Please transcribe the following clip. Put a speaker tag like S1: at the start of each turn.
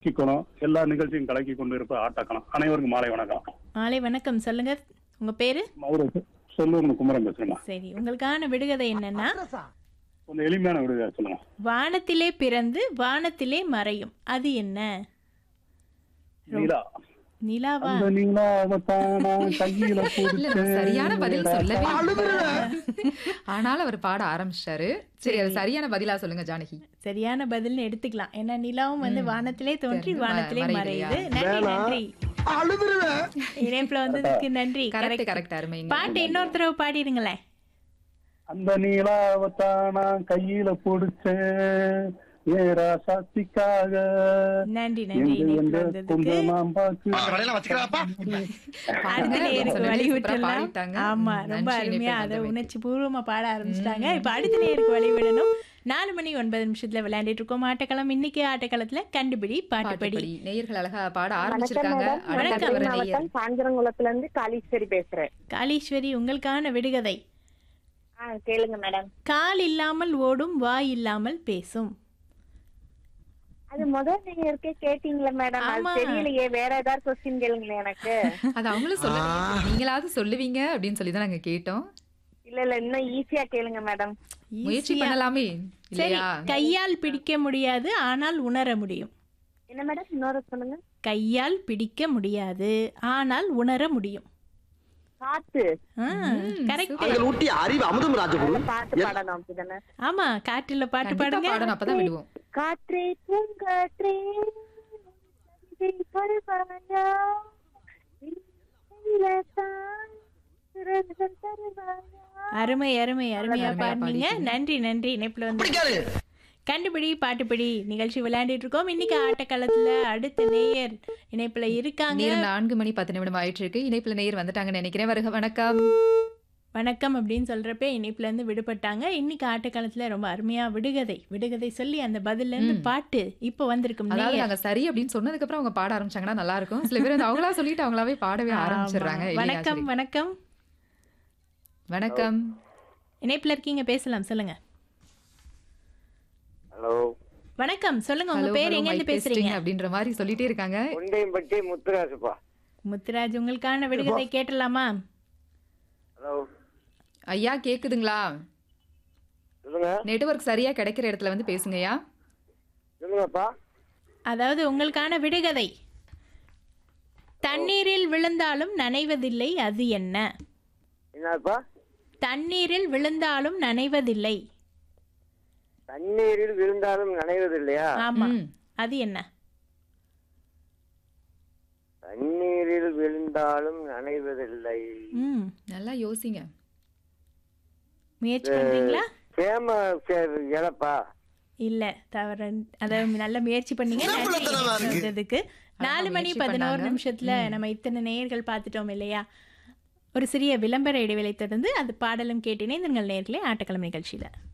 S1: கலக்கிக்கணும் எல்லா நிகழ்ச்சியும் கலக்கி கொண்டு இருப்ப ஆட்டக்கலாம் அனைவருக்கும் மாலை வணக்கம்
S2: மாலை வணக்கம் சொல்லுங்க உங்க பேரு
S1: மதுரை செல்லூர் குமரன் பேசுறேன்
S2: சரி உங்களுக்கான விடுகதை என்னன்னா
S1: கொஞ்சம் எளிமையான விடுதலை சொல்லுங்க
S2: வானத்திலே பிறந்து வானத்திலே மறையும் அது என்ன
S1: நீலா
S2: நிலாவா
S1: அந்த நீலாவத்தானா கையில
S3: இல்ல
S1: பிடிச்ச
S3: நான் சரியான பதில் சொல்லவே இல்லை. ஆனாலும் அவர் பாட ஆரம்பிச்சிட்டாரு சரி அது சரியான பதிலா சொல்லுங்க ஜானகி
S2: சரியான பதில்னு எடுத்துக்கலாம் ஏன்னா நிலாவும் வந்து வானத்திலே தோன்றி
S3: தெரிந்து
S2: வானத்திலே
S3: ம-
S2: மறையுது
S3: மறையுது
S2: நன்றி நன்றி இணைப்புல வந்ததுக்கு நன்றி
S3: கரெக்ட்
S2: Correct.
S3: கரெக்ட் அருமைங்க
S2: பாட்டு இன்னொரு தடவை பாடிடுங்களேன்
S1: அந்த நீலாவத்தானா கையில பிடிச்ச ஏரா சாத்திக்காக
S2: நன்றி நன்றி
S1: எங்க
S2: இணைப்புல
S1: எங்க
S2: வந்ததுக்கு
S1: குங்குமம் பாக்கு
S2: அடுத்த நேருக்கு
S3: சொல்லி
S2: வழி
S3: சூப்பரா
S2: விட்டுலாம்
S3: பாடிட்டாங்க.
S2: ஆமா
S3: நன்றி
S2: ரொம்ப
S3: இணைப்பில்
S2: அருமையா அதை
S3: வந்தமைக்கு.
S2: உணர்ச்சி பூர்வமா பாட ஆரம்பிச்சிட்டாங்க இப்ப அடுத்த நேருக்கு வழி விடணும் நாலு மணி ஒன்பது நிமிஷத்துல விளையாண்டுட்டு இருக்கோம் ஆட்டக்களம் இன்னைக்கு ஆட்டக்களத்துல கண்டுபிடி பாட்டுப்படி
S3: பாட்டுப்படி நேயர்கள் அழகா பாட ஆரம்பிச்சிருக்காங்க
S4: வணக்கம்
S3: அடுத்த
S2: வணக்கம்.
S3: வர நேயர்
S4: மாவட்டம் காஞ்சிரங்குளத்துல இருந்து காளீஸ்வரி பேசுறேன்
S2: காளீஸ்வரி உங்களுக்கான விடுகதை
S4: ஆ கேளுங்க மேடம்
S2: கால் இல்லாமல் ஓடும் வாய் இல்லாமல் பேசும்
S4: அது முதல் நீங்க இருக்கே கேட்டீங்களா மேடம் அது
S2: ஆமா.
S4: தெரியலையே வேற ஏதாவது கொஸ்டின் கேளுங்களேன் எனக்கு
S3: அது அவங்களும் சொல்ல நீங்களாவது சொல்லுவீங்க அப்படின்னு சொல்லி தான் நாங்க கேட்டோம்
S4: இல்ல இல்ல இன்னும் ஈஸியா கேளுங்க மேடம்
S3: முயற்சி
S2: Easy-ஆ.
S3: பண்ணலாமே
S2: சரி
S3: இல்லையா
S2: கையால் பிடிக்க முடியாது ஆனால் உணர முடியும்
S4: என்ன மேடம் இன்னொரு சொல்லுங்க
S2: கையால் பிடிக்க முடியாது ஆனால் உணர முடியும்
S4: காத்து
S2: கரெக்ட்
S5: நீங்கள் ஊட்டி அறிவு அமுதம் ராஜகுரு
S4: அதுல பாட்டு பாடணும் அப்படிதானே
S2: ஆமா காட்டுல பாட்டு
S3: கண்டிப்பா
S2: பாடுங்க
S3: பாடணும் அப்பதான் விடுவோம்
S4: காற்றே பூங்காற்றே இதை பருவாயா இல்லத்தான் சுரங்கள் தருவாயா
S2: அருமை அருமை அருமையா
S3: அருமையா
S2: பாடுனீங்க
S3: பாடிட்டீங்க.
S2: நன்றி நன்றி இணைப்புல வந்து கண்டுபிடி பாட்டுப்படி நிகழ்ச்சி விளையாண்டுட்டு இருக்கோம் இன்னைக்கு ஆட்டக்காலத்துல அடுத்த நேயர் இணைப்புல இருக்காங்க
S3: நேரம் நான்கு மணி பத்து நிமிடம் ஆயிட்டு இருக்கு இணைப்புல நேயர் வந்துட்டாங்கன்னு நினைக்கிறேன் வருக வணக்கம்
S2: வணக்கம் அப்படின்னு சொல்றப்ப இணைப்புல இருந்து விடுபட்டாங்க இன்னைக்கு ஆட்டக்காலத்துல ரொம்ப அருமையா விடுகதை விடுகதை சொல்லி அந்த பதில்ல இருந்து பாட்டு இப்போ வந்திருக்கும்
S3: அதாவது
S2: நேயர்
S3: நாங்க சரி அப்படின்னு சொன்னதுக்கு அப்புறம் அவங்க பாட ஆரம்பிச்சாங்கன்னா நல்லா இருக்கும் சில பேர் வந்து அவங்களா சொல்லிட்டு அவங்களாவே பாடவே ஆரம்பிச்சிடுறாங்க
S2: ஆமா.
S3: இல்லையா?
S2: வணக்கம்
S3: சரி.
S2: வணக்கம்
S3: வணக்கம்
S2: இணைப்புல இருக்கீங்க பேசலாம் சொல்லுங்க
S5: ஹலோ
S2: வணக்கம் சொல்லுங்க உங்க
S3: Hello,
S2: பேர்
S3: hello,
S2: எங்க இருந்து
S3: mic testing
S2: பேசுறீங்க
S3: அப்படின்ற மாதிரி சொல்லிட்டே இருக்காங்க
S5: கொண்டையம்பட்டி முத்துராசுப்பா
S2: முத்துராஜ் உங்களுக்கான விடுகதை கேட்டலாமா
S5: ஹலோ
S3: ஐயா கேக்குதுங்களா
S5: சொல்லுங்க
S3: நெட்வொர்க் சரியா கிடைக்கிற இடத்துல வந்து பேசுங்கய்யா
S5: சொல்லுங்கப்பா
S2: அதாவது உங்களுக்கான விடுகதை தண்ணீரில் விழுந்தாலும் நனைவதில்லை அது என்ன
S5: என்னப்பா
S2: தண்ணீரில் விழுந்தாலும் நனைவதில்லை
S5: தண்ணீரில் விழுந்தாலும் நனைவது இல்லையா
S2: ஆமா
S3: ம்.
S2: அது என்ன
S5: தண்ணீரில் விழுந்தாலும் நனைவதில்லை
S2: ம்
S3: நல்லா யோசிங்க
S2: முயற்சி பண்றீங்களா
S5: சேம சே- இலப்பா
S2: இல்ல தவறு அதாவது நல்ல முயற்சி பண்ணீங்க நன்றி வந்ததுக்கு நாலு மணி
S3: முயற்சி
S2: பதினோரு
S3: பண்ணாங்க.
S2: நிமிஷத்துல நம்ம இத்தனை நேயர்கள் பார்த்துட்டோம் இல்லையா ஒரு சிறிய விளம்பர இடைவேளை தொடர்ந்து அது பாடலும் கேட்டினே இந்த நேர்களே ஆட்டக்கிழமை நிகழ்ச்சியில